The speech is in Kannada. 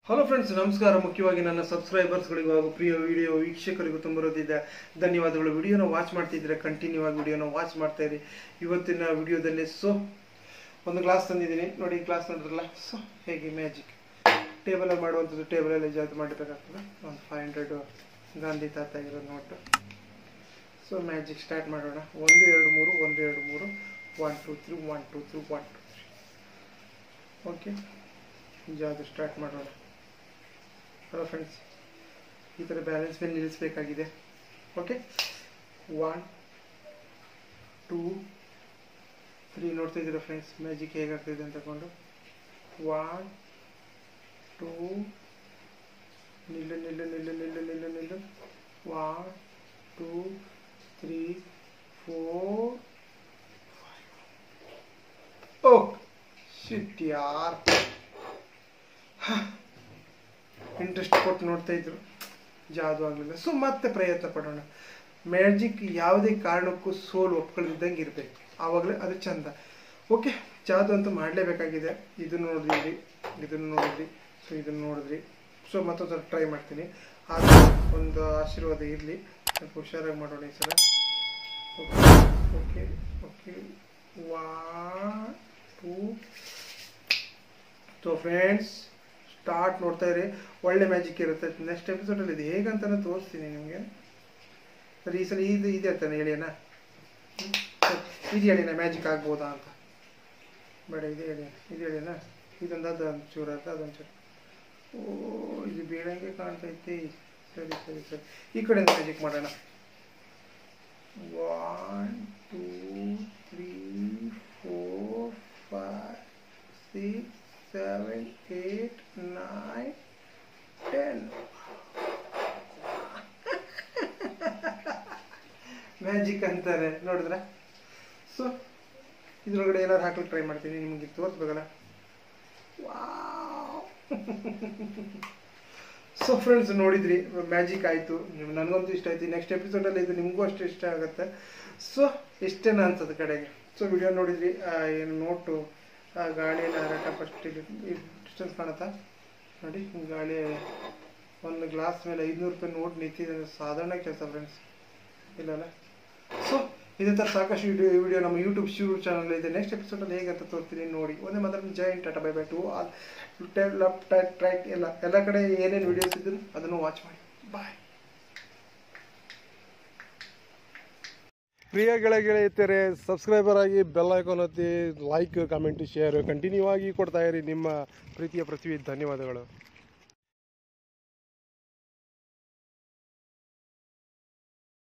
ಹಲೋ ಫ್ರೆಂಡ್ಸ್ ನಮಸ್ಕಾರ ಮುಖ್ಯವಾಗಿ ನನ್ನ ಸಬ್ಸ್ಕ್ರೈಬರ್ಸ್ಗಳಿಗೂ ಹಾಗೂ ಪ್ರಿಯ ವಿಡಿಯೋ ವೀಕ್ಷಕರಿಗೂ ತುಂಬ ಹೃದಯದ ಧನ್ಯವಾದಗಳು ವಿಡಿಯೋನ ವಾಚ್ ಮಾಡ್ತಿದ್ರೆ ಕಂಟಿನ್ಯೂ ಆಗಿ ವಿಡಿಯೋನ ವಾಚ್ ಮಾಡ್ತಾ ಇರಿ ಇವತ್ತಿನ ವಿಡಿಯೋದಲ್ಲಿ ಸೊ ಒಂದು ಗ್ಲಾಸ್ ತಂದಿದ್ದೀನಿ ನೋಡಿ ಗ್ಲಾಸ್ ನೋಡಿದ್ರಲ್ಲ ಸೊ ಹೇಗೆ ಮ್ಯಾಜಿಕ್ ಟೇಬಲಲ್ಲಿ ಮಾಡುವಂಥದ್ದು ಟೇಬಲಲ್ಲಿ ಜಾತಿ ಮಾಡಬೇಕಾಗ್ತದೆ ಒಂದು ಫೈವ್ ಹಂಡ್ರೆಡ್ ಗಾಂಧಿ ತಾತ ಇರೋ ನೋಟು ಸೊ ಮ್ಯಾಜಿಕ್ ಸ್ಟಾರ್ಟ್ ಮಾಡೋಣ ಒಂದು ಎರಡು ಮೂರು ಒಂದು ಎರಡು ಮೂರು one two three one two three one two three okay ಜಾದು ಸ್ಟಾರ್ಟ್ ಮಾಡೋಣ ಹಲೋ ಫ್ರೆಂಡ್ಸ್ ಈ ಥರ ಬ್ಯಾಲೆನ್ಸ್ ಮೇಲೆ ನಿಲ್ಲಿಸಬೇಕಾಗಿದೆ ಓಕೆ ಒನ್ ಟೂ ತ್ರೀ ನೋಡ್ತಾ ಇದ್ದೀರಾ ಫ್ರೆಂಡ್ಸ್ ಮ್ಯಾಜಿಕ್ ಹೇಗಾಗ್ತಿದೆ ಅಂತ ತಗೊಂಡು ಒನ್ ಟೂ ನಿಲ್ಲು ನಿಲ್ಲು ನಿಲ್ಲು ನಿಲ್ಲು ನಿಲ್ಲು ನಿಲ್ಲು one two three four oh shit ಯಾರ್ ಇಂಟ್ರೆಸ್ಟ್ ಕೊಟ್ಟು ನೋಡ್ತಾ ಇದ್ರು ಜಾದು ಆಗಲಿಲ್ಲ ಸೊ ಮತ್ತೆ ಪ್ರಯತ್ನ ಪಡೋಣ ಮ್ಯಾಜಿಕ್ ಯಾವುದೇ ಕಾರಣಕ್ಕೂ ಸೋಲು ಒಪ್ಕೊಳ್ದಿದ್ದಂಗೆ ಇರಬೇಕು ಆವಾಗಲೇ ಅದು ಚಂದ ಓಕೆ ಜಾದು ಅಂತೂ ಮಾಡಲೇಬೇಕಾಗಿದೆ ಇದನ್ನು ನೋಡಿದ್ರಿ ಇದನ್ನು ನೋಡಿದ್ರಿ ಸೊ ಇದನ್ನು ನೋಡಿದ್ರಿ ಸೊ ಮತ್ತೊಂದು ಟ್ರೈ ಮಾಡ್ತೀನಿ ಆದರೆ ಒಂದು ಆಶೀರ್ವಾದ ಇರಲಿ ಸ್ವಲ್ಪ ಹುಷಾರಾಗಿ ಮಾಡೋಣ ಈ ಸಲ okay okay one two so friends start ನೋಡ್ತಾ ಇರಿ ಒಳ್ಳೆ ಮ್ಯಾಜಿಕ್ ಇರುತ್ತೆ ನೆಕ್ಸ್ಟ್ ಎಪಿಸೋಡಲ್ಲಿ ಇದು ಹೇಗಂತಾನೆ ತೋರಿಸ್ತೀನಿ ನಿಮಗೆ ಸರಿ ಈ ಸಲ ಇದು ಇದೆ ಅಂತಾನೆ ಹೇಳಿಯಣ್ಣ ಇದು ಹೇಳಿನ ಮ್ಯಾಜಿಕ್ ಆಗ್ಬೋದಾ ಅಂತ ಬೇಡ ಇದು ಹೇಳಿ ಇದು ಹೇಳಿನ ಇದೊಂದು ಅದು ಒಂದು ಚೂರು ಅಂತ ಅದೊಂದು ಚೂರು ಓ ಇದು ಬೇಡಂಗೆ ಕಾಣ್ತೈತಿ ಸರಿ ಸರಿ ಸರಿ ಈ ಕಡೆಯಿಂದ ಮ್ಯಾಜಿಕ್ ಮಾಡೋಣ one two three four five six seven, eight, nine, ten. Magic ಅಂತಾರೆ ನೋಡಿದ್ರ ಸೊ ಇದ್ರೊಳಗಡೆ ಏನಾದ್ರು ಹಾಕ್ಲಿಕ್ಕೆ ಟ್ರೈ ಮಾಡ್ತೀನಿ ನಿಮಗೆ ತೋರಿಸ್ಬೇಕಲ್ಲ ಸೊ ಫ್ರೆಂಡ್ಸ್ ನೋಡಿದ್ರಿ ಮ್ಯಾಜಿಕ್ ಆಯಿತು ನನಗಂತೂ ಇಷ್ಟ ಆಯ್ತು ನೆಕ್ಸ್ಟ್ ಎಪಿಸೋಡಲ್ಲಿ ಇದು ನಿಮಗೂ ಅಷ್ಟು ಇಷ್ಟ ಆಗುತ್ತೆ ಸೊ ಇಷ್ಟೇನ ಅನ್ಸದ ಕಡೆಗೆ ಸೊ ವಿಡಿಯೋ ನೋಡಿದ್ರಿ ಆ, ಏನು ನೋಟು ಆ ಗಾಳಿಯಲ್ಲಿ ಹಾರಾಟ ಫಸ್ಟ್ ಡಿಸ್ಟೆನ್ಸ್ ಕಾಣುತ್ತಾ ನೋಡಿ ಗಾಳಿ ಒಂದು ಗ್ಲಾಸ್ ಮೇಲೆ ಐದುನೂರು ರೂಪಾಯಿ ನೋಟ್ ನಿಂತಿದೆ ಅಂದ್ರೆ ಸಾಧಾರಣ ಕೆಲಸ ಫ್ರೆಂಡ್ಸ್ ಇಲ್ಲಲ್ಲ ಸೊ ಇದೇ ಥರ ಸಾಕಷ್ಟು ವಿಡಿಯೋ ವಿಡಿಯೋ ನಮ್ಮ ಯೂಟ್ಯೂಬ್ ಶಿವ್ ಚಾನಲ್ ಇದೆ ನೆಕ್ಸ್ಟ್ ಎಪಿಸೋಡಲ್ಲಿ ಹೇಗೆ ಅಂತ ತೋರಿಸ್ತೀನಿ ನೋಡಿ ಒಂದೇ ಮಾತ್ರ ಜೈನ್ tata bye bye to all left right right ಎಲ್ಲ ಎಲ್ಲ ಕಡೆ ಏನೇನು ವಿಡಿಯೋಸ್ ಇದ್ರು ಅದನ್ನು ವಾಚ್ ಮಾಡಿ ಬಾಯ್ ಪ್ರಿಯ ಗೆಳೆಯ ಗೆಳೆಯತರೆ ಸಬ್ಸ್ಕ್ರೈಬರ್ ಆಗಿ ಬೆಲ್ ಐಕಾನ್ ಒತ್ತಿ ಲೈಕ್ ಕಮೆಂಟ್ ಶೇರ್ ಕಂಟಿನ್ಯೂ ಆಗಿ ಕೊಡ್ತಾ ಇರಿ ನಿಮ್ಮ ಪ್ರೀತಿಯ ಪೃಥ್ವಿ ಧನ್ಯವಾದಗಳು